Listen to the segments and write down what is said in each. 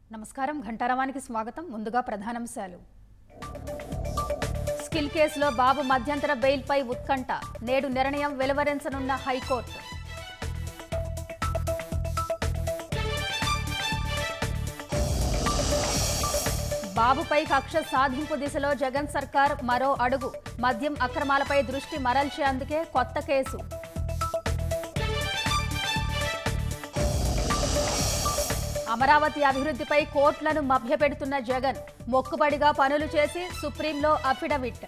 నమస్కారం ఘంటారవానికి స్వాగతం ముందుగా ప్రధానాంశాలు స్కిల్ కేసులో బాబు మధ్యంతర బెయిల్పై ఉత్కంఠ నేడు నిర్ణయం వెలువరించనున్న హైకోర్టు బాబుపై కక్ష సాధింపు దిశలో జగన్ సర్కార్ మరో అడుగు మద్యం అక్రమాలపై దృష్టి మరల్చేందుకే కొత్త కేసు అమరావతి అభివృద్ధిపై కోట్లను మభ్యపెడుతున్న జగన్ మొక్కుబడిగా పనులు చేసి సుప్రీంలో అఫిడవిట్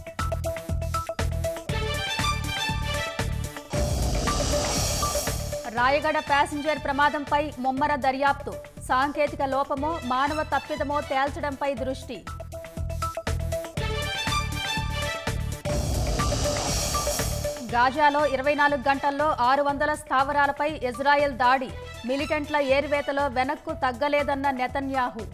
రాయగడ ప్యాసింజర్ ప్రమాదంపై ముమ్మర దర్యాప్తు సాంకేతిక లోపమో మానవ తప్పిదమో తేల్చడంపై దృష్టి గాజాలో ఇరవై నాలుగు గంటల్లో ఆరు వందల స్థావరాలపై ఇజ్రాయెల్ దాడి మిలిటెంట్ల ఏరివేతలో వెనక్కు తగ్గలేదన్న నెతన్యాహు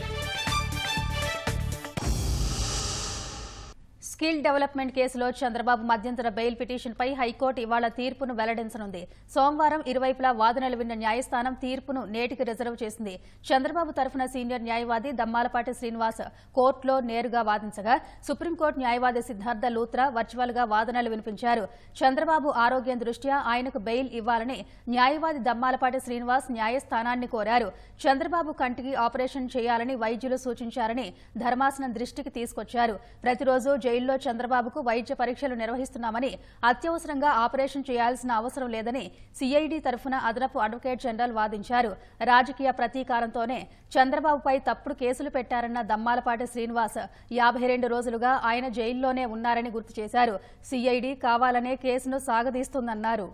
స్కిల్ డెవలప్మెంట్ కేసులో చంద్రబాబు మధ్యంతర బెయిల్ పిటిషన్పై హైకోర్టు ఇవాళ తీర్పును వెల్లడించనుంది సోమవారం ఇరువైపులా వాదనలు విన్న న్యాయస్థానం తీర్పును నేటికి రిజర్వ్ చేసింది చంద్రబాబు తరఫున సీనియర్ న్యాయవాది దమ్మాలపాటి శ్రీనివాస్ కోర్టులో నేరుగా వాదించగా సుప్రీంకోర్టు న్యాయవాది సిద్ధార్థ లూత్రా వర్చువల్ గా వాదనలు వినిపించారు చంద్రబాబు ఆరోగ్యం దృష్ట్యా ఆయనకు బెయిల్ ఇవ్వాలని న్యాయవాది దమ్మాలపాటి శ్రీనివాస్ న్యాయస్థానాన్ని కోరారు చంద్రబాబు కంటికి ఆపరేషన్ చేయాలని వైద్యులు సూచించారని ధర్మాసనం దృష్టికి తీసుకొచ్చారు ప్రతిరోజు జైల్లో చంద్రబాబుకు వైద్య పరీక్షలు నిర్వహిస్తున్నామని అత్యవసరంగా ఆపరేషన్ చేయాల్సిన అవసరం లేదని సీఐడీ తరఫున అదనపు అడ్వకేట్ జనరల్ వాదించారు రాజకీయ ప్రతీకారంతోనే చంద్రబాబుపై తప్పుడు కేసులు పెట్టారన్న దమ్మాలపాటి శ్రీనివాస్ యాభై రెండు రోజులుగా ఆయన జైల్లోనే ఉన్నారని గుర్తు చేశారు సీఐడీ కావాలనే కేసును సాగదీస్తుందన్నారు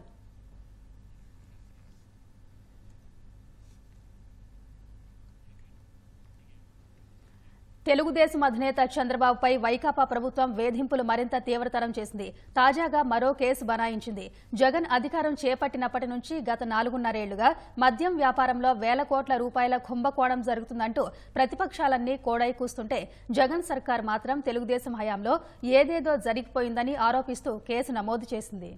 తెలుగుదేశం అధినేత చంద్రబాబుపై వైకాపా ప్రభుత్వం వేధింపులు మరింత తీవ్రతరం చేసింది తాజాగా మరో కేసు బనాయించింది జగన్ అధికారం చేపట్టినప్పటి నుంచి గత నాలుగున్నరేళ్లుగా మద్యం వ్యాపారంలో వేల కోట్ల రూపాయల కుంభకోణం జరుగుతుందంటూ ప్రతిపక్షాలన్నీ కోడై కూస్తుంటే జగన్ సర్కార్ మాత్రం తెలుగుదేశం హయాంలో ఏదేదో జరిగిపోయిందని ఆరోపిస్తూ కేసు నమోదు చేసింది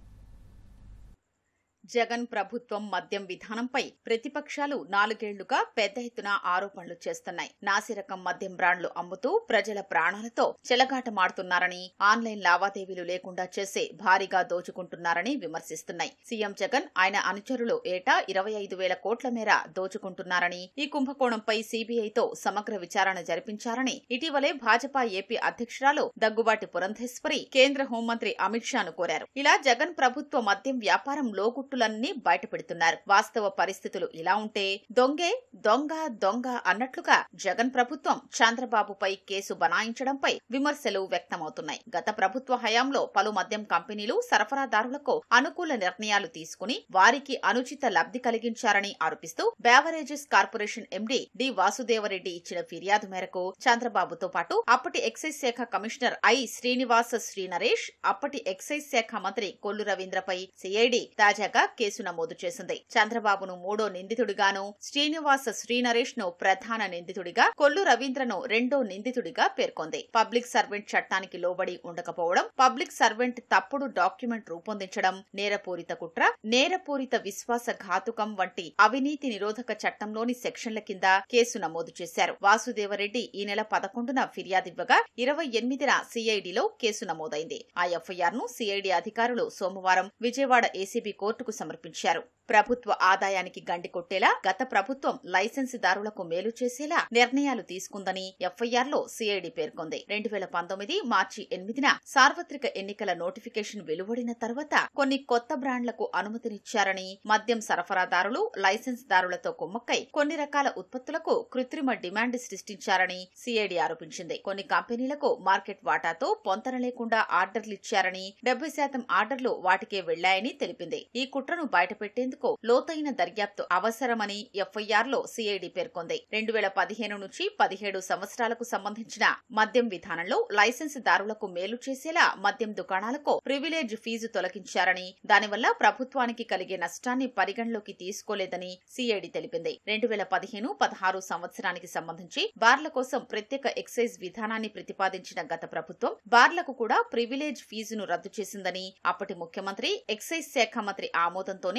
జగన్ ప్రభుత్వం మద్యం విధానంపై ప్రతిపక్షాలు నాలుగేళ్లుగా పెద్ద ఎత్తున ఆరోపణలు చేస్తున్నాయి నాసిరకం మద్యం బ్రాండ్లు అమ్ముతూ ప్రజల ప్రాణాలతో చెలగాటమాడుతున్నారని ఆన్లైన్ లావాదేవీలు లేకుండా చేసే భారీగా దోచుకుంటున్నారని విమర్శిస్తున్నాయి సీఎం జగన్ ఆయన అనుచరులు ఏటా ఇరవై ఐదు వేల కోట్ల మేర దోచుకుంటున్నారని ఈ కుంభకోణంపై సీబీఐతో సమగ్ర విచారణ జరిపించారని ఇటీవలే భాజపా ఏపీ అధ్యక్షురాలు దగ్గుబాటి పురంధేశ్వరి కేంద్ర హోంమంత్రి అమిత్ షాను కోరారు ఇలా జగన్ ప్రభుత్వ మద్యం వ్యాపారం లోగుట్టు గుట్టులన్నీ బయటపెడుతున్నారు వాస్తవ పరిస్థితులు ఇలా ఉంటే దొంగే దొంగ దొంగ అన్నట్లుగా జగన్ ప్రభుత్వం చంద్రబాబుపై కేసు బనాయించడంపై విమర్శలు వ్యక్తమవుతున్నాయి గత ప్రభుత్వ హయాంలో పలు మద్యం కంపెనీలు సరఫరాదారులకు అనుకూల నిర్ణయాలు తీసుకుని వారికి అనుచిత లబ్ధి కలిగించారని ఆరోపిస్తూ beverages corporation MD D Vasudeva Reddy ఇచ్చిన ఫిర్యాదు మేరకు చంద్రబాబుతో పాటు అప్పటి ఎక్సైజ్ శాఖ కమిషనర్ ఐ శ్రీనివాస శ్రీనరేష్ అప్పటి ఎక్సైజ్ శాఖ మంత్రి కొల్లు రవీంద్రపై సిఐడి తాజాగా కేసు నమోదు చేసింది చంద్రబాబును మూడో నిందితుడిగాను శ్రీనివాస శ్రీనరేష్ ను ప్రధాన నిందితుడిగా కొల్లు రవీంద్రను రెండో నిందితుడిగా పేర్కొంది పబ్లిక్ సర్వెంట్ చట్టానికి లోబడి ఉండకపోవడం పబ్లిక్ సర్వెంట్ తప్పుడు డాక్యుమెంట్ రూపొందించడం నేరపూరిత కుట్ర నేరపూరిత విశ్వాస ఘాతుకం వంటి అవినీతి నిరోధక చట్టంలోని సెక్షన్ల కింద కేసు నమోదు చేశారు వాసుదేవరెడ్డి ఈ నెల పదకొండున ఫిర్యాదివ్వగా ఇరవై ఎనిమిదిన సిఐడిలో కేసు నమోదైంది ఆ ఎఫ్ఐఆర్ ను సిఐడి అధికారులు సోమవారం విజయవాడ ఏసీబీ కోర్టుకు సమర్పించారు ప్రభుత్వ ఆదాయానికి గండి కొట్టేలా గత ప్రభుత్వం లైసెన్సుదారులకు మేలు చేసేలా నిర్ణయాలు తీసుకుందని ఎఫ్ఐఆర్ లో సిఐడి పేర్కొంది రెండు వేల పంతొమ్మిది మార్చి ఎనిమిదిన సార్వత్రిక ఎన్నికల నోటిఫికేషన్ వెలువడిన తర్వాత కొన్ని కొత్త బ్రాండ్లకు అనుమతినిచ్చారని మద్యం సరఫరాదారులు లైసెన్స్ దారులతో కుమ్మక్కై కొన్ని రకాల ఉత్పత్తులకు కృత్రిమ డిమాండ్ సృష్టించారని సిఐడి ఆరోపించింది కొన్ని కంపెనీలకు మార్కెట్ వాటాతో పొంతన లేకుండా ఆర్డర్లిచ్చారని డెబ్బై శాతం ఆర్డర్లు వాటికే వెళ్లాయని తెలిపింది ఈ కుట్రను బయటపెట్టేందుకు లోతైన దర్యాప్తు అవసరమని ఎఫ్ఐఆర్ లో సిఐడి పేర్కొంది రెండు వేల పదిహేను నుంచి పదిహేడు సంవత్సరాలకు సంబంధించిన మద్యం విధానంలో లైసెన్స్ దారులకు మేలు చేసేలా మద్యం దుకాణాలకు ప్రివిలేజ్ ఫీజు తొలగించారని దానివల్ల ప్రభుత్వానికి కలిగే నష్టాన్ని పరిగణలోకి తీసుకోలేదని సిఐడి తెలిపింది రెండు వేల పదిహేను పదహారు సంవత్సరానికి సంబంధించి బార్ల కోసం ప్రత్యేక ఎక్సైజ్ విధానాన్ని ప్రతిపాదించిన గత ప్రభుత్వం బార్లకు కూడా ప్రివిలేజ్ ఫీజును రద్దు చేసిందని అప్పటి ముఖ్యమంత్రి ఎక్సైజ్ శాఖ మంత్రి ఆమోదంతోనే ఆ నిర్ణయం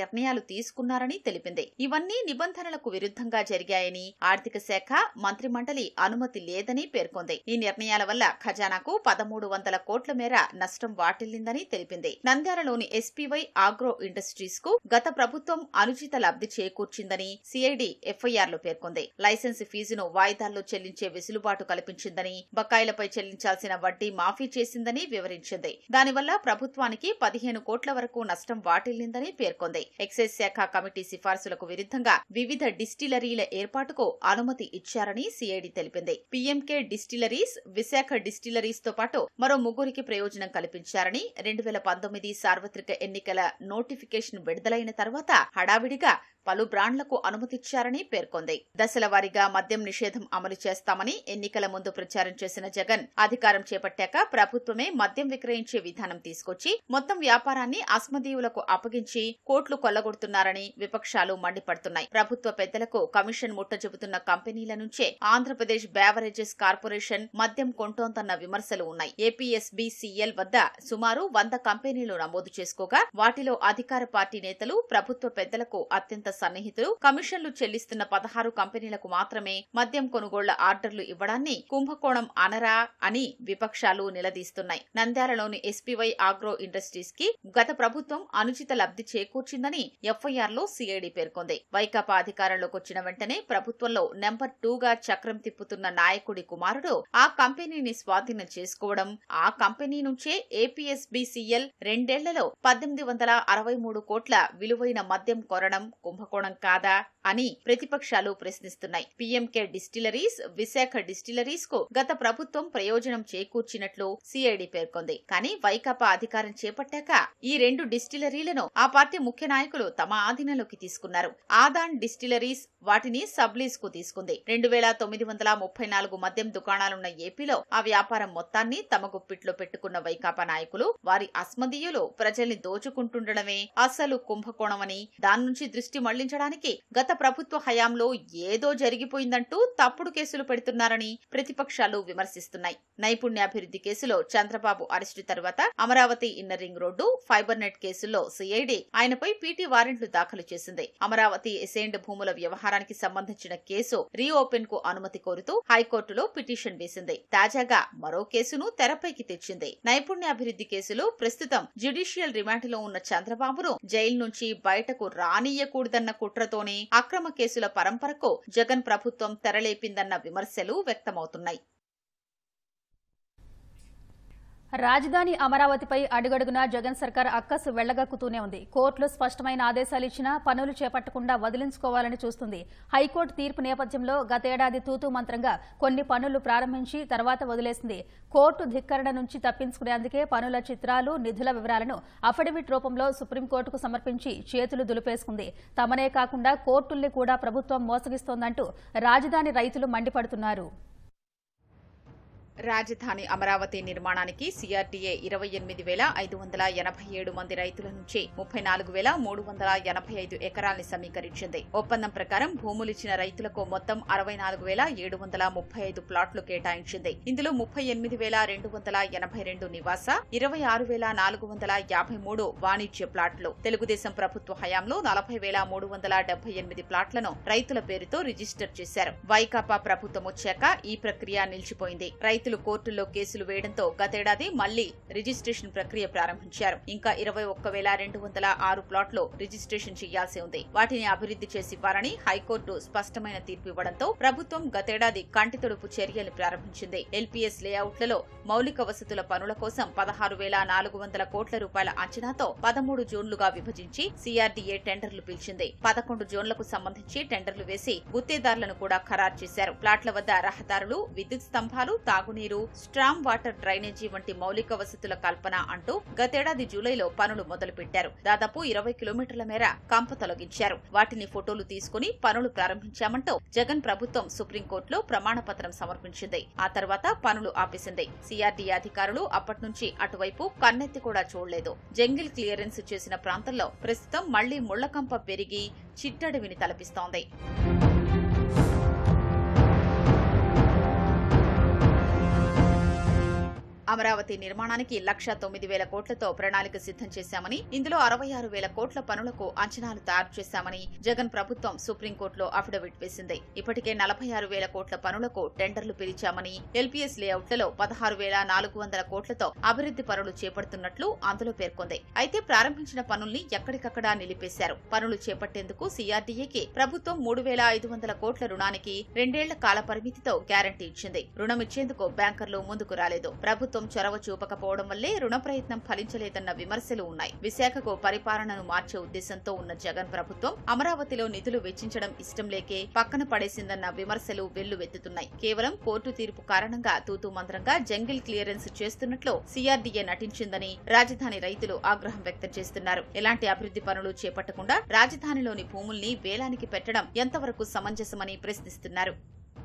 నిర్ణయాలు తీసుకున్నారని తెలిపింది ఇవన్నీ నిబంధనలకు విరుద్ధంగా జరిగాయని ఆర్థిక శాఖ మంత్రిమండలి అనుమతి లేదని పేర్కొంది ఈ నిర్ణయాల వల్ల ఖజానాకు పదమూడు వందల కోట్ల మేర నష్టం వాటిల్లిందని తెలిపింది నంద్యాలలోని ఎస్పీవై ఆగ్రో ఇండస్ట్రీస్ కు గత ప్రభుత్వం అనుచిత లబ్ధి చేకూర్చిందని సిఐడి ఎఫ్ఐఆర్ లో పేర్కొంది లైసెన్స్ ఫీజును వాయిదాల్లో చెల్లించే వెసులుబాటు కల్పించిందని బకాయిలపై చెల్లించాల్సిన వడ్డీ మాఫీ చేసిందని వివరించింది దానివల్ల ప్రభుత్వానికి పదిహేను కోట్ల వరకు నష్టం వాటిల్లిందని పేర్కొంది ఎక్సైజ్ శాఖ కమిటీ సిఫార్సులకు విరుద్ధంగా వివిధ డిస్టిలరీల ఏర్పాటుకు అనుమతి ఇచ్చారని సిఐడి తెలిపింది పీఎంకే డిస్టిలరీస్ విశాఖ డిస్టిలరీస్ తో పాటు మరో ముగ్గురికి ప్రయోజనం కల్పించారని రెండు వేల పంతొమ్మిది సార్వత్రిక ఎన్నికల నోటిఫికేషన్ విడుదలైన తర్వాత హడావిడిగా పలు బ్రాండ్లకు అనుమతిచ్చారని పేర్కొంది దశల వారీగా మద్యం నిషేధం అమలు చేస్తామని ఎన్నికల ముందు ప్రచారం చేసిన జగన్ అధికారం చేపట్టాక ప్రభుత్వమే మద్యం విక్రయించే విధానం తీసుకొచ్చి మొత్తం వ్యాపారాన్ని అస్మదీయులకు అప్పగించి కోట్లు కొల్లగొడుతున్నారని విపక్షాలు మండిపడుతున్నాయి ప్రభుత్వ పెద్దలకు కమిషన్ ముట్ట చెబుతున్న కంపెనీల నుంచే ఆంధ్రప్రదేశ్ బ్యావరేజెస్ కార్పొరేషన్ మద్యం కొంటోందన్న విమర్శలు ఉన్నాయి ఏపీఎస్బీసీఎల్ వద్ద సుమారు వంద కంపెనీలు నమోదు చేసుకోగా వాటిలో అధికార పార్టీ నేతలు ప్రభుత్వ పెద్దలకు అత్యంత సన్నిహితులు కమిషన్లు చెల్లిస్తున్న పదహారు కంపెనీలకు మాత్రమే మద్యం కొనుగోళ్ల ఆర్డర్లు ఇవ్వడాన్ని కుంభకోణం అనరా అని విపక్షాలు నిలదీస్తున్నాయి నంద్యాలలోని ఎస్పీవై ఆగ్రో ఇండస్ట్రీస్ కి గత ప్రభుత్వం అనుచిత లబ్ధి చేకూర్చిందని ఎఫ్ఐఆర్ లో సిఐడి పేర్కొంది వైకాపా అధికారంలోకి వచ్చిన వెంటనే ప్రభుత్వంలో నెంబర్ టూగా చక్రం తిప్పుతున్న నాయకుడి కుమారుడు ఆ కంపెనీని స్వాధీనం చేసుకోవడం ఆ కంపెనీ నుంచే ఏపీఎస్బీసీఎల్ రెండేళ్లలో పద్దెనిమిది వందల అరవై మూడు కోట్ల విలువైన మద్యం కొనడం కుంభకోణం కాదా అని ప్రతిపక్షాలు ప్రశ్నిస్తున్నాయి పీఎంకే డిస్టిలరీస్ విశాఖ డిస్టిలరీస్ కు గత ప్రభుత్వం ప్రయోజనం చేకూర్చినట్లు సిఐడి పేర్కొంది కానీ వైకాపా అధికారం చేపట్టాక ఈ రెండు డిస్టిలరీలను ఆ పార్టీ ముఖ్య నాయకులు తమ ఆధీనంలోకి తీసుకున్నారు ఆదాన్ డిస్టిలరీస్ వాటిని సబ్లీజ్ కు తీసుకుంది రెండు వేల తొమ్మిది వందల ముప్పై నాలుగు మద్యం దుకాణాలున్న ఏపీలో ఆ వ్యాపారం మొత్తాన్ని తమ గుప్పిట్లో పెట్టుకున్న వైకాపా నాయకులు వారి అస్మదీయులు ప్రజల్ని దోచుకుంటుండడమే అసలు కుంభకోణమని దాని నుంచి దృష్టి మళ్లించడానికి గత ప్రభుత్వ హయాంలో ఏదో జరిగిపోయిందంటూ తప్పుడు కేసులు పెడుతున్నారని ప్రతిపక్షాలు విమర్శిస్తున్నాయి నైపుణ్యాభివృద్ధి కేసులో చంద్రబాబు అరెస్టు తర్వాత Amaravati inner ring road fiber net కేసుల్లో సిఐడి ఆయనపై పీటీ వారెంట్లు దాఖలు చేసింది అమరావతి ఎసైన్డ్ భూముల వ్యవహారానికి సంబంధించిన కేసు రీఓపెన్ కు అనుమతి కోరుతూ హైకోర్టులో పిటిషన్ వేసింది తాజాగా మరో కేసును తెరపైకి తెచ్చింది నైపుణ్యాభివృద్ధి కేసులో ప్రస్తుతం జ్యుడిషియల్ రిమాండ్లో ఉన్న చంద్రబాబును జైలు నుంచి బయటకు రానియ్యకూడదన్న కుట్రతోనే అక్రమ కేసుల పరంపరకు జగన్ ప్రభుత్వం తెరలేపిందన్న విమర్శలు వ్యక్తమవుతున్నాయి రాజధాని అమరావతిపై అడుగడుగునా జగన్ సర్కార్ అక్కసు వెళ్లగక్కుతూనే ఉంది కోర్టులు స్పష్టమైన ఆదేశాలు ఇచ్చినా పనులు చేపట్టకుండా వదిలించుకోవాలని చూస్తుంది హైకోర్టు తీర్పు నేపథ్యంలో గతేడాది తూతూ మంత్రంగా కొన్ని పనులు ప్రారంభించి తర్వాత వదిలేసింది కోర్టు ధిక్కరణ నుంచి తప్పించుకునేందుకే పనుల చిత్రాలు నిధుల వివరాలను అఫిడవిట్ రూపంలో సుప్రీంకోర్టుకు సమర్పించి చేతులు దులిపేసుకుంది తమనే కాకుండా కోర్టుల్ని కూడా ప్రభుత్వం మోసగిస్తోందంటూ రాజధాని రైతులు మండిపడుతున్నారు రాజధాని అమరావతి నిర్మాణానికి సిఆర్డీఏ ఇరవై ఎనిమిది వేల ఐదు వందల ఎనభై ఏడు మంది రైతుల నుంచి ముప్పై నాలుగు వేల మూడు వందల ఎనభై ఐదు ఎకరాల్ని సమీకరించింది ఒప్పందం ప్రకారం భూములిచ్చిన రైతులకు మొత్తం అరవై నాలుగు వేల ఏడు వందల ముప్పై ఐదు ప్లాట్లు కేటాయించింది ఇందులో ముప్పై ఎనిమిది వేల రెండు వందల ఎనభై రెండు నివాస ఇరవై ఆరు వేల నాలుగు వందల యాభై మూడు వాణిజ్య ప్లాట్లు తెలుగుదేశం ప్రభుత్వ హయాంలో నలభై వేల మూడు వందల డెబ్బై ఎనిమిది ప్లాట్లను రైతుల పేరుతో రిజిస్టర్ చేశారు వైకాపా ప్రభుత్వం వచ్చాక ఈ ప్రక్రియ నిలిచిపోయింది రైతులు కోర్టుల్లో కేసులు వేయడంతో గతేడాది మళ్లీ రిజిస్ట్రేషన్ ప్రక్రియ ప్రారంభించారు ఇంకా ఇరవై ఒక్క వేల రెండు వందల ఆరు ప్లాట్లు రిజిస్ట్రేషన్ చేయాల్సి ఉంది వాటిని అభివృద్ధి చేసివ్వాలని హైకోర్టు స్పష్టమైన తీర్పు ఇవ్వడంతో ప్రభుత్వం గతేడాది కంటితొడుపు చర్యలు ప్రారంభించింది ఎల్పీఎస్ లేఅవుట్లలో మౌలిక వసతుల పనుల కోసం పదహారు వేల నాలుగు వందల కోట్ల రూపాయల అంచనాతో పదమూడు జోన్లుగా విభజించి సిఆర్డీఏ టెండర్లు పిలిచింది పదకొండు జోన్లకు సంబంధించి టెండర్లు వేసి గుత్తేదారులను కూడా ఖరారు చేశారు ప్లాట్ల వద్ద రహదారులు విద్యుత్ స్తంభాలు తాగునీరు స్ట్రామ్ వాటర్ డ్రైనేజీ వంటి మౌలిక వసతుల కల్పన అంటూ గతేడాది జూలైలో పనులు మొదలుపెట్టారు దాదాపు ఇరవై కిలోమీటర్ల మేర కంప తొలగించారు వాటిని ఫోటోలు తీసుకుని పనులు ప్రారంభించామంటూ జగన్ ప్రభుత్వం సుప్రీంకోర్టులో ప్రమాణ పత్రం సమర్పించింది ఆ తర్వాత పనులు ఆపేసింది సిఆర్డీ అధికారులు అప్పట్నుంచి అటువైపు కన్నెత్తి కూడా చూడలేదు జంగిల్ క్లియరెన్స్ చేసిన ప్రాంతంలో ప్రస్తుతం మళ్లీ ముళ్లకంప పెరిగి చిట్టడవిని తలపిస్తోంది అమరావతి నిర్మాణానికి లక్ష తొమ్మిది వేల కోట్లతో ప్రణాళిక సిద్ధం చేశామని ఇందులో అరవై ఆరు వేల కోట్ల పనులకు అంచనాలు తయారు చేశామని జగన్ ప్రభుత్వం సుప్రీంకోర్టులో అఫిడవిట్ వేసింది ఇప్పటికే నలభై ఆరు వేల కోట్ల పనులకు టెండర్లు పిలిచామని ఎల్పీఎస్ లేఅవుట్లలో పదహారు వేల నాలుగు వందల కోట్లతో అభివృద్ధి పనులు చేపడుతున్నట్లు అందులో పేర్కొంది అయితే ప్రారంభించిన పనుల్ని ఎక్కడికక్కడా నిలిపేశారు పనులు చేపట్టేందుకు సీఆర్డీఏకి ప్రభుత్వం మూడు వేల ఐదు వందల కోట్ల రుణానికి రెండేళ్ల కాల పరిమితితో గ్యారంటీ ఇచ్చింది రుణం ఇచ్చేందుకు బ్యాంకర్లు ముందుకు రాలేదు ప్రభుత్వం చొరవ చూపకపోవడం వల్లే రుణ ప్రయత్నం ఫలించలేదన్న విమర్శలు ఉన్నాయి విశాఖకు పరిపాలనను మార్చే ఉద్దేశంతో ఉన్న జగన్ ప్రభుత్వం అమరావతిలో నిధులు వెచ్చించడం ఇష్టం లేకే పక్కన పడేసిందన్న విమర్శలు వెల్లువెత్తుతున్నాయి కేవలం కోర్టు తీర్పు కారణంగా తూతూ మంత్రంగా జంగిల్ క్లియరెన్స్ చేస్తున్నట్లు సీఆర్డీఏ నటించిందని రాజధాని రైతులు ఆగ్రహం వ్యక్తం చేస్తున్నారు ఎలాంటి అభివృద్ధి పనులు చేపట్టకుండా రాజధానిలోని భూముల్ని వేలానికి పెట్టడం ఎంతవరకు సమంజసమని ప్రశ్నిస్తున్నారు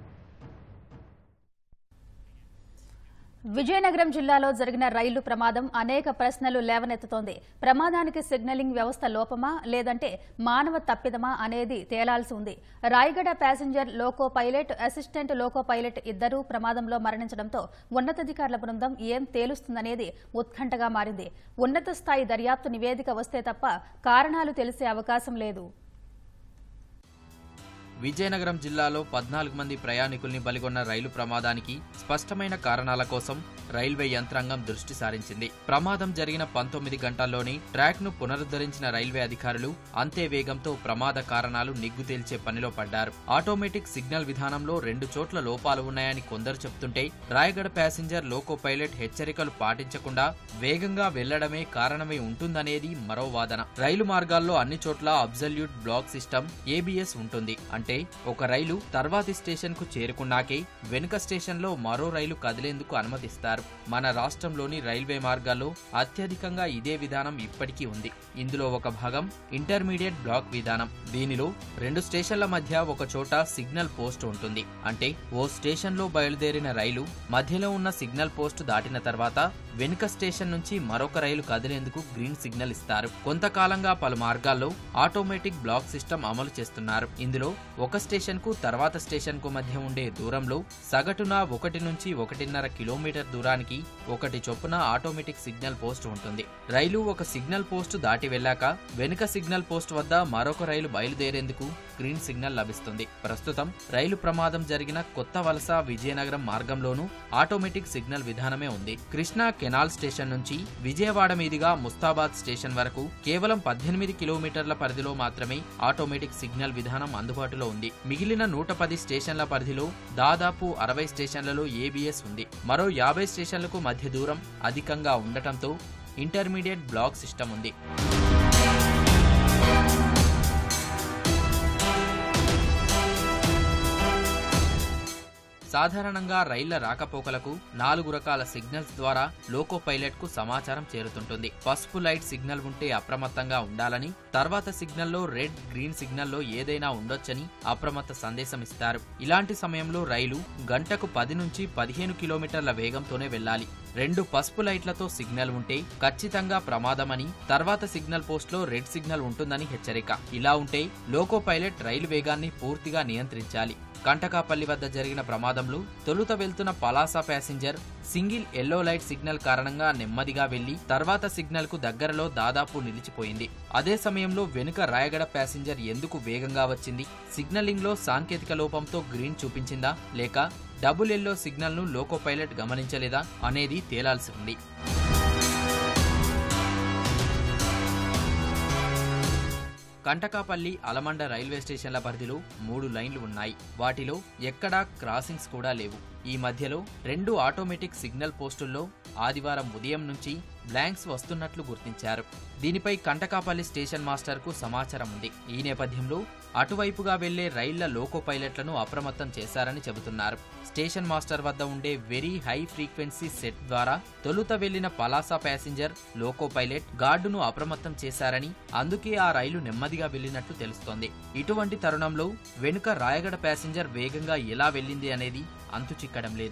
విజయనగరం జిల్లాలో జరిగిన రైలు ప్రమాదం అనేక ప్రశ్నలు లేవనెత్తుతోంది ప్రమాదానికి సిగ్నలింగ్ వ్యవస్థ లోపమా లేదంటే మానవ తప్పిదమా అనేది తేలాల్సి ఉంది Rayagada passenger loco pilot assistant loco pilot ఇద్దరూ ప్రమాదంలో మరణించడంతో ఉన్నతాధికారుల బృందం ఏం తేలుస్తుందనేది ఉత్కంఠగా మారింది ఉన్నత స్థాయి దర్యాప్తు నివేదిక వస్తే తప్ప కారణాలు తెలిసే అవకాశం లేదు విజయనగరం జిల్లాలో పద్నాలుగు మంది ప్రయాణికుల్ని బలిగొన్న రైలు ప్రమాదానికి స్పష్టమైన కారణాల కోసం రైల్వే యంత్రాంగం దృష్టి సారించింది ప్రమాదం జరిగిన పంతొమ్మిది గంటల్లోనే ట్రాక్ ను పునరుద్ధరించిన రైల్వే అధికారులు అంతే వేగంతో ప్రమాద కారణాలు నిగ్గు తేల్చే పనిలో పడ్డారు ఆటోమేటిక్ సిగ్నల్ విధానంలో రెండు చోట్ల లోపాలు ఉన్నాయని కొందరు చెబుతుంటే రాయగడ ప్యాసింజర్ లోకో పైలట్ హెచ్చరికలు పాటించకుండా వేగంగా వెళ్లడమే కారణమై ఉంటుందనేది మరో వాదన రైలు మార్గాల్లో అన్ని చోట్ల అబ్జల్యూట్ బ్లాక్ సిస్టమ్ ఏబిఎస్ ఉంటుంది అంటే ఒక రైలు తర్వాతి స్టేషన్ కు చేరుకున్నాకే వెనుక స్టేషన్ లో మరో రైలు కదిలేందుకు అనుమతిస్తారు మన రాష్ట్రంలోని రైల్వే మార్గాల్లో అత్యధికంగా ఇదే విధానం ఇప్పటికీ ఉంది ఇందులో ఒక భాగం ఇంటర్మీడియట్ బ్లాక్ విధానం దీనిలో రెండు స్టేషన్ల మధ్య ఒక చోట సిగ్నల్ పోస్ట్ ఉంటుంది అంటే ఓ స్టేషన్ లో బయలుదేరిన రైలు మధ్యలో ఉన్న సిగ్నల్ పోస్ట్ దాటిన తర్వాత వెనుక స్టేషన్ నుంచి మరొక రైలు కదిలేందుకు గ్రీన్ సిగ్నల్ ఇస్తారు కొంతకాలంగా పలు మార్గాల్లో ఆటోమేటిక్ బ్లాక్ సిస్టమ్ అమలు చేస్తున్నారు ఇందులో ఒక స్టేషన్ కు తర్వాత స్టేషన్ కు మధ్య ఉండే దూరంలో సగటున ఒకటి నుంచి ఒకటిన్నర కిలోమీటర్ దూరానికి ఒకటి చొప్పున ఆటోమేటిక్ సిగ్నల్ పోస్ట్ ఉంటుంది రైలు ఒక సిగ్నల్ పోస్ట్ దాటి వెళ్ళాక వెనుక సిగ్నల్ పోస్ట్ వద్ద మరొక రైలు బయలుదేరేందుకు గ్రీన్ సిగ్నల్ లభిస్తుంది ప్రస్తుతం రైలు ప్రమాదం జరిగిన కొత్త వలస విజయనగరం మార్గంలోనూ ఆటోమేటిక్ సిగ్నల్ విధానమే ఉంది కృష్ణా కెనాల్ స్టేషన్ నుంచి విజయవాడ మీదుగా ముస్తాబాద్ స్టేషన్ వరకు కేవలం పద్దెనిమిది కిలోమీటర్ల పరిధిలో మాత్రమే ఆటోమేటిక్ సిగ్నల్ విధానం అందుబాటులో ఉంది మిగిలిన నూట పది స్టేషన్ల పరిధిలో దాదాపు అరవై స్టేషన్లలో ఏబిఎస్ ఉంది మరో యాభై స్టేషన్లకు మధ్య దూరం అధికంగా ఉండటంతో ఇంటర్మీడియట్ బ్లాక్ సిస్టమ్ ఉంది సాధారణంగా రైళ్ల రాకపోకలకు నాలుగు రకాల సిగ్నల్స్ ద్వారా లోకో పైలట్ కు సమాచారం చేరుతుంటుంది పసుపు లైట్ సిగ్నల్ ఉంటే అప్రమత్తంగా ఉండాలని తర్వాత సిగ్నల్లో రెడ్ గ్రీన్ సిగ్నల్లో ఏదైనా ఉండొచ్చని అప్రమత్త సందేశం ఇస్తారు ఇలాంటి సమయంలో రైలు గంటకు పది నుంచి పదిహేను కిలోమీటర్ల వేగంతోనే వెళ్ళాలి రెండు పసుపు లైట్లతో సిగ్నల్ ఉంటే ఖచ్చితంగా ప్రమాదమని తర్వాత సిగ్నల్ పోస్ట్ లో రెడ్ సిగ్నల్ ఉంటుందని హెచ్చరిక ఇలా ఉంటే లోకో పైలట్ రైలు వేగాన్ని పూర్తిగా నియంత్రించాలి కంటకాపల్లి వద్ద జరిగిన ప్రమాదంలో తొలుత వెళ్తున్న Palasa passenger single yellow light signal కారణంగా నెమ్మదిగా వెళ్లి తర్వాత సిగ్నల్ కు దగ్గరలో దాదాపు నిలిచిపోయింది అదే సమయంలో వెనుక రాయగడ ప్యాసింజర్ ఎందుకు వేగంగా వచ్చింది సిగ్నలింగ్ లో సాంకేతిక లోపంతో గ్రీన్ చూపించిందా లేక డబుల్ ఎల్లో సిగ్నల్ ను లోకో పైలట్ గమనించలేదా అనేది తేలాల్సి ఉంది కంటకాపల్లి అలమండ రైల్వే స్టేషన్ల పరిధిలో మూడు లైన్లు ఉన్నాయి వాటిలో ఎక్కడా క్రాసింగ్స్ కూడా లేవు ఈ మధ్యలో రెండు ఆటోమేటిక్ సిగ్నల్ పోస్టుల్లో ఆదివారం ఉదయం నుంచి బ్లాంక్స్ వస్తున్నట్లు గుర్తించారు దీనిపై కంటకాపల్లి స్టేషన్ మాస్టర్ కు సమాచారం ఉంది ఈ నేపథ్యంలో అటువైపుగా వెళ్లే రైళ్ల లోకో పైలట్లను అప్రమత్తం చేశారని చెబుతున్నారు స్టేషన్ మాస్టర్ వద్ద ఉండే వెరీ హై ఫ్రీక్వెన్సీ సెట్ ద్వారా తొలుత వెళ్లిన పలాస ప్యాసింజర్ లోకో పైలట్ గార్డును అప్రమత్తం చేశారని అందుకే ఆ రైలు నెమ్మదిగా వెళ్లినట్లు తెలుస్తోంది ఇటువంటి తరుణంలో వెనుక రాయగడ ప్యాసింజర్ వేగంగా ఎలా వెళ్ళింది అనేది అంతు చిక్కడం లేదు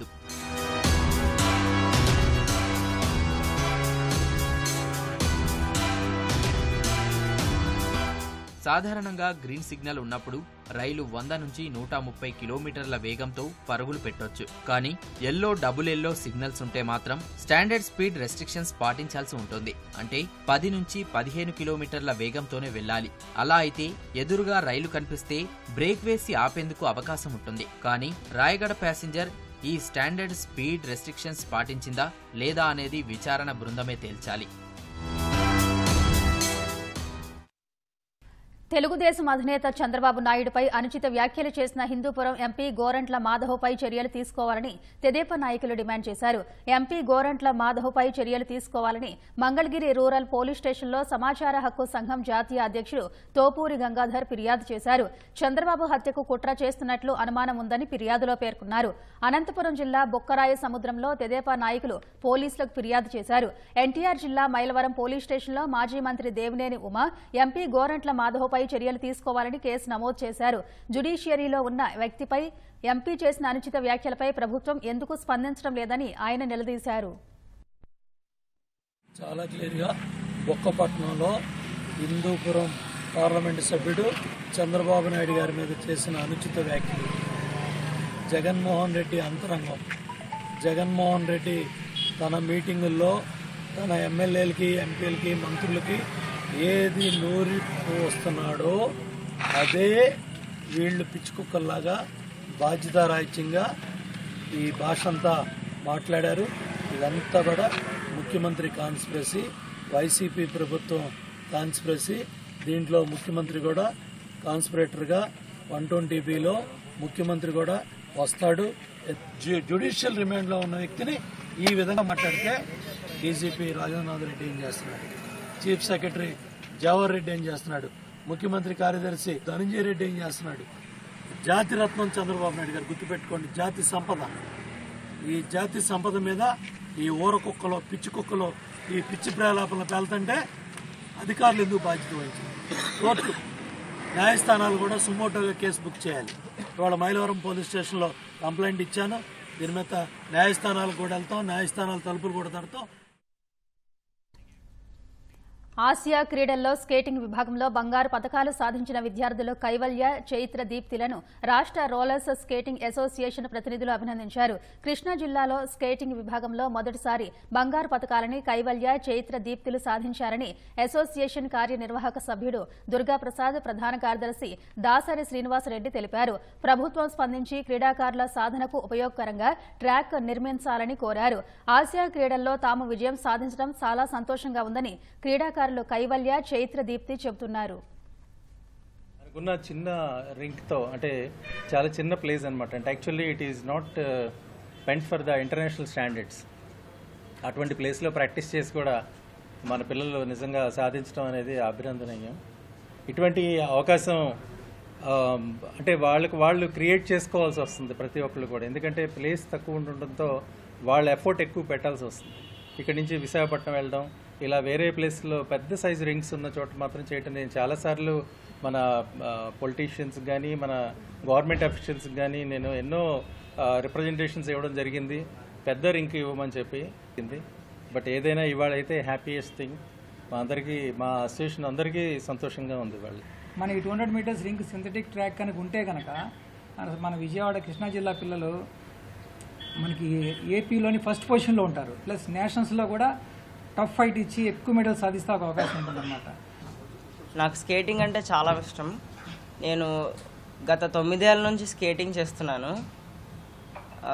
సాధారణంగా గ్రీన్ సిగ్నల్ ఉన్నప్పుడు రైలు వంద నుంచి నూట ముప్పై కిలోమీటర్ల వేగంతో పరుగులు పెట్టొచ్చు కానీ ఎల్లో డబుల్ ఎల్లో సిగ్నల్స్ ఉంటే మాత్రం స్టాండర్డ్ స్పీడ్ రెస్ట్రిక్షన్స్ పాటించాల్సి ఉంటుంది అంటే పది నుంచి పదిహేను కిలోమీటర్ల వేగంతోనే వెళ్ళాలి అలా అయితే ఎదురుగా రైలు కనిపిస్తే బ్రేక్ వేసి ఆపేందుకు అవకాశం ఉంటుంది కానీ రాయగడ ప్యాసింజర్ ఈ స్టాండర్డ్ స్పీడ్ రెస్ట్రిక్షన్స్ పాటించిందా లేదా అనేది విచారణ బృందమే తేల్చాలి తెలుగుదేశం అధినేత చంద్రబాబు నాయుడుపై అనుచిత వ్యాఖ్యలు చేసిన హిందూపురం ఎంపీ గోరంట్ల మాధవ్పై చర్యలు తీసుకోవాలని తెదేపా నాయకులు డిమాండ్ చేశారు ఎంపీ గోరంట్ల మాధవ్పై చర్యలు తీసుకోవాలని మంగళగిరి రూరల్ పోలీస్ స్టేషన్లో సమాచార హక్కు సంఘం జాతీయ అధ్యక్షుడు తోపూరి గంగాధర్ ఫిర్యాదు చేశారు చంద్రబాబు హత్యకు కుట్ర చేస్తున్నట్లు అనుమానం ఉందని ఫిర్యాదులో పేర్కొన్నారు అనంతపురం జిల్లా బొక్కరాయ సముద్రంలో తెదేపా నాయకులు పోలీసులకు ఫిర్యాదు చేశారు ఎన్టీఆర్ జిల్లా మైలవరం పోలీస్ స్టేషన్లో మాజీ మంత్రి దేవినేని ఉమా ఎంపీ గోరంట్ల మాధవ్పై చర్యలు తీసుకోవాలని కేసు నమోదు చేశారు జ్యుడిషియరీలో ఉన్న వ్యక్తిపై ఎంపీ చేసిన అనుచిత వ్యాఖ్యలపై ప్రభుత్వం ఎందుకు స్పందించడం లేదని ఆయన నిలదీశారు చాలా క్లియర్గా బొక్కపట్నంలో హిందూపురం పార్లమెంటు సభ్యుడు చంద్రబాబు నాయుడు గారి మీద చేసిన అనుచిత వ్యాఖ్యలు జగన్మోహన్ రెడ్డి అంతరంగం జగన్మోహన్ రెడ్డి తన మీటింగుల్లో తన ఎమ్మెల్యేలకి ఎంపీలకి మంత్రులకి ఏది నూరి వస్తున్నాడో అదే వీళ్ళు పిచ్చుకుక్కల్లాగా బాధ్యతారాహిత్యంగా ఈ భాష అంతా మాట్లాడారు ఇదంతా కూడా ముఖ్యమంత్రి కాన్స్పిరసీ వైసీపీ ప్రభుత్వం కాన్స్పిరసీ దీంట్లో ముఖ్యమంత్రి కూడా కాన్స్పిరేటర్గా వన్ ట్వంటీ బిలో ముఖ్యమంత్రి కూడా వస్తాడు జు- జ్యుడిషియల్ రిమాండ్లో ఉన్న వ్యక్తిని ఈ విధంగా మాట్లాడితే డీజీపీ రాజేంద్రనాథ్ రెడ్డి ఏం చేస్తున్నాడు చీఫ్ సెక్రటరీ జవహర్ రెడ్డి ఏం చేస్తున్నాడు ముఖ్యమంత్రి కార్యదర్శి ధనంజయ రెడ్డి ఏం చేస్తున్నాడు జాతి రత్నం చంద్రబాబు నాయుడు గారు గుర్తుపెట్టుకోండి జాతి సంపద ఈ జాతి సంపద మీద ఈ ఊర కుక్కలో పిచ్చి కుక్కలో ఈ పిచ్చి ప్రేలాపనలు పేలుతుంటే అధికారులు ఎందుకు బాధ్యత వహించారు కోర్టు న్యాయస్థానాలు కూడా సుమోటోగా కేసు బుక్ చేయాలి ఇవాళ మైలవరం పోలీస్ స్టేషన్లో కంప్లైంట్ ఇచ్చాను దీని మీద న్యాయస్థానాలకు కూడా వెళ్తాం న్యాయస్థానాల తలుపులు కూడా తడతాం ఆసియా క్రీడల్లో స్కేటింగ్ విభాగంలో బంగారు పతకాలు సాధించిన విద్యార్థులు కైవల్య చైత్ర దీప్తిలను రాష్ట్ర రోలర్స్ స్కేటింగ్ అసోసియేషన్ ప్రతినిధులు అభినందించారు కృష్ణా జిల్లాలో స్కేటింగ్ విభాగంలో మొదటిసారి బంగారు పతకాలని కైవల్య చైత్ర దీప్తులు సాధించారని అసోసియేషన్ కార్యనిర్వాహక సభ్యుడు దుర్గాప్రసాద్ ప్రధాన కార్యదర్శి దాసరి శ్రీనివాసరెడ్డి తెలిపారు ప్రభుత్వం స్పందించి క్రీడాకారుల సాధనకు ఉపయోగకరంగా ట్రాక్ నిర్మించాలని కోరారు ఆసియా క్రీడల్లో తాము విజయం సాధించడం చాలా సంతోషంగా ఉందని క్రీడాకారులు కైవల్య చైత్ర దీప్తి చెబుతున్నారు మనకున్న చిన్న రింక్తో అంటే చాలా చిన్న ప్లేస్ అనమాట అంటే actually it is not meant for the international standards అటువంటి ప్లేస్లో ప్రాక్టీస్ చేసి కూడా మన పిల్లలు నిజంగా సాధించడం అనేది అభినందనీయం ఇటువంటి అవకాశం ఆ, అంటే వాళ్ళకి వాళ్ళు క్రియేట్ చేసుకోవాల్సి వస్తుంది ప్రతి ఒక్కళ్ళు కూడా ఎందుకంటే ప్లేస్ తక్కువ ఉండడంతో వాళ్ళ ఎఫర్ట్ ఎక్కువ పెట్టాల్సి వస్తుంది ఇక్కడి నుంచి విశాఖపట్నం వెళ్ళడం ఇలా వేరే ప్లేస్లో పెద్ద సైజు రింగ్స్ ఉన్న చోట మాత్రం చేయటం నేను చాలాసార్లు మన పొలిటీషియన్స్ కానీ మన గవర్నమెంట్ అఫీషియల్స్కి కానీ నేను ఎన్నో రిప్రజెంటేషన్స్ ఇవ్వడం జరిగింది పెద్ద రింక్ ఇవ్వమని చెప్పి బట్ ఏదైనా ఇవాళ అయితే హ్యాపీయెస్ట్ థింగ్ మా అందరికీ మా అసోసియేషన్ అందరికీ సంతోషంగా ఉంది వాళ్ళు మనకి two hundred metres ring synthetic track కనుక ఉంటే కనుక మన- మన విజయవాడ కృష్ణా జిల్లా పిల్లలు మనకి ఏపీలోని ఫస్ట్ పొజిషన్లో ఉంటారు ప్లస్ నేషనల్స్లో కూడా టఫ్ ఫైట్ ఇచ్చి ఎక్కువ మెడల్స్ సాధిస్తే ఒక అవకాశం ఉంటుందన్నమాట నాకు స్కేటింగ్ అంటే చాలా ఇష్టం నేను గత తొమ్మిదేళ్ళ నుంచి స్కేటింగ్ చేస్తున్నాను ఆ,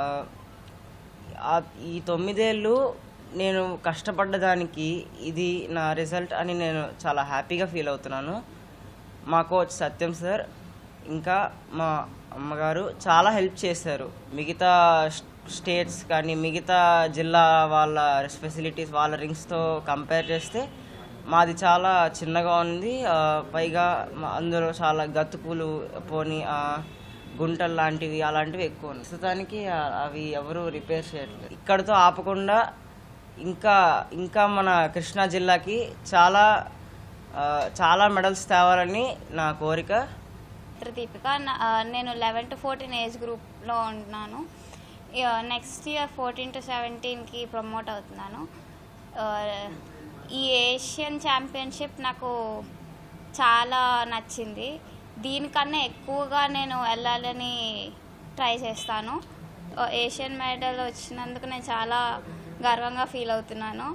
ఆ- ఈ తొమ్మిదేళ్ళు నేను కష్టపడ్డదానికి ఇది నా రిజల్ట్ అని నేను చాలా హ్యాపీగా ఫీల్ అవుతున్నాను మా కోచ్ సత్యం సార్ ఇంకా మా అమ్మగారు చాలా హెల్ప్ చేశారు మిగతా స్- స్టేట్స్ కానీ మిగతా జిల్లా వాళ్ళ ఫెసిలిటీస్ వాళ్ళ రింగ్స్తో కంపేర్ చేస్తే మాది చాలా చిన్నగా ఉంది ఆ, పైగా మా- అందులో చాలా గతుకులు పోని ఆ, గుంటలు లాంటివి అలాంటివి ఎక్కువ ఉన్నాయి ప్రస్తుతానికి ఆ- అవి ఎవరు రిపేర్ చేయట్లేదు ఇక్కడితో ఆపకుండా ఇంకా ఇంకా మన కృష్ణా జిల్లాకి చాలా ఆ, చాలా మెడల్స్ తేవాలని నా కోరిక దీపిక నా- ఆ, నేను లెవెన్ టు ఫోర్టీన్ ఏజ్ గ్రూప్లో ఉంటున్నాను నెక్స్ట్ ఇయర్ ఫోర్టీన్ టు సెవెంటీన్కి ప్రమోట్ అవుతున్నాను ఆ, ఈ ఏషియన్ ఛాంపియన్షిప్ నాకు చాలా నచ్చింది దీనికన్నా ఎక్కువగా నేను వెళ్ళాలని ట్రై చేస్తాను ఏషియన్ మెడల్ వచ్చినందుకు నేను చాలా గర్వంగా ఫీల్ అవుతున్నాను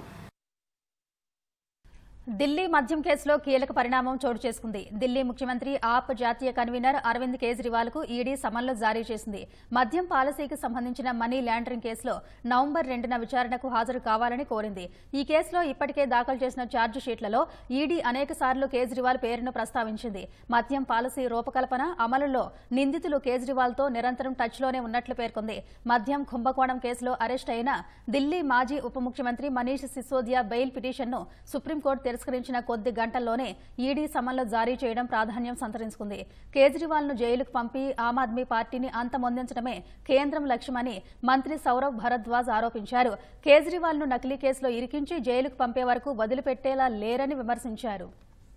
ఢిల్లీ మద్యం కేసులో కీలక పరిణామం చోటు చేసుకుంది ఢిల్లీ ముఖ్యమంత్రి ఆప్ జాతీయ కన్వీనర్ అరవింద్ కేజ్రీవాల్ కు ఈడీ సమన్లు జారీ చేసింది మద్యం పాలసీకి సంబంధించిన మనీ ల్యాండరింగ్ కేసులో నవంబర్ రెండున విచారణకు హాజరు కావాలని కోరింది ఈ కేసులో ఇప్పటికే దాఖలు చేసిన ఛార్జ్ షీట్లలో ఈడీ అనేక సార్లు కేజ్రీవాల్ పేరును ప్రస్తావించింది మద్యం పాలసీ రూపకల్పన అమలులో నిందితులు కేజ్రీవాల్ తో నిరంతరం టచ్లోనే ఉన్నట్లు పేర్కొంది మద్యం కుంభకోణం కేసులో అరెస్ట్ అయిన ఢిల్లీ మాజీ ఉప ముఖ్యమంత్రి మనీష్ సిసోదియా బెయిల్ పిటిషన్ను సుప్రీంకోర్టు తిరస్కరించిన కొద్ది గంటల్లోనే ఈడీ సమన్లు జారీ చేయడం ప్రాధాన్యం సంతరించుకుంది కేజ్రీవాల్ ను జైలుకు పంపి ఆమ్ ఆద్మీ పార్టీని అంతమొందించడమే కేంద్రం లక్ష్యమని మంత్రి సౌరవ్ భరద్వాజ్ ఆరోపించారు కేజ్రీవాల్ ను నకిలీ కేసులో ఇరికించి జైలుకు పంపే వరకు వదిలిపెట్టేలా లేరని విమర్శించారు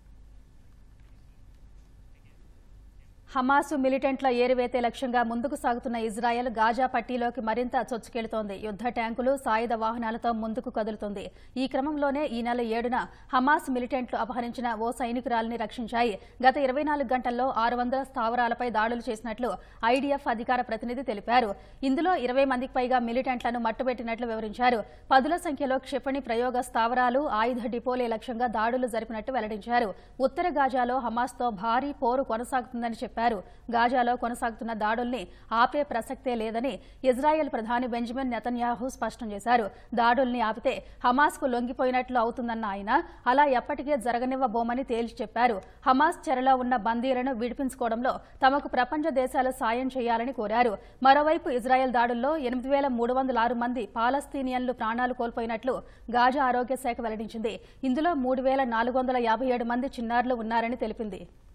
హమాసు మిలిటెంట్ల ఏరివేతే లక్ష్యంగా ముందుకు సాగుతున్న ఇజ్రాయెల్ గాజా పట్టీలోకి మరింత చొచ్చుకెళుతోంది యుద్ద ట్యాంకులు సాయుధ వాహనాలతో ముందుకు కదులుతోంది ఈ క్రమంలోనే ఈ నెల ఏడున హమాస్ మిలిటెంట్లు అపహరించిన ఓ సైనికురాలిని రక్షించాయి గత ఇరవై నాలుగు గంటల్లో ఆరు వందల స్థావరాలపై దాడులు చేసినట్లు ఐడీఎఫ్ అధికార ప్రతినిధి తెలిపారు ఇందులో ఇరవై మందికి పైగా మిలిటెంట్లను మట్టుబెట్టినట్లు వివరించారు పదుల సంఖ్యలో క్షిపణి ప్రయోగ స్థావరాలు ఆయుధ డిపోలే లక్ష్యంగా దాడులు జరిపినట్టు వెల్లడించారు ఉత్తర గాజాలో హమాస్తో భారీ పోరు కొనసాగుతుందని చెప్పారు గాజాలో కొనసాగుతున్న దాడుల్ని ఆపే ప్రసక్తే లేదని ఇజ్రాయెల్ ప్రధాని బెంజమిన్ నెతన్యాహు స్పష్టం చేశారు దాడుల్ని ఆపితే హమాస్కు లొంగిపోయినట్లు అవుతుందన్న ఆయన అలా ఎప్పటికే జరగనివ్వబోమని తేల్చి చెప్పారు హమాస్ చెరలో ఉన్న బందీలను విడిపించుకోవడంలో తమకు ప్రపంచ దేశాలు సాయం చేయాలని కోరారు మరోవైపు ఇజ్రాయెల్ దాడుల్లో ఎనిమిది వేల మూడు వందల ఆరు మంది పాలస్తీనియన్లు ప్రాణాలు కోల్పోయినట్లు గాజా ఆరోగ్య శాఖ వెల్లడించింది ఇందులో మూడు వేల నాలుగు వందల యాభై ఏడు మంది చిన్నారులు ఉన్నారని తెలిపింది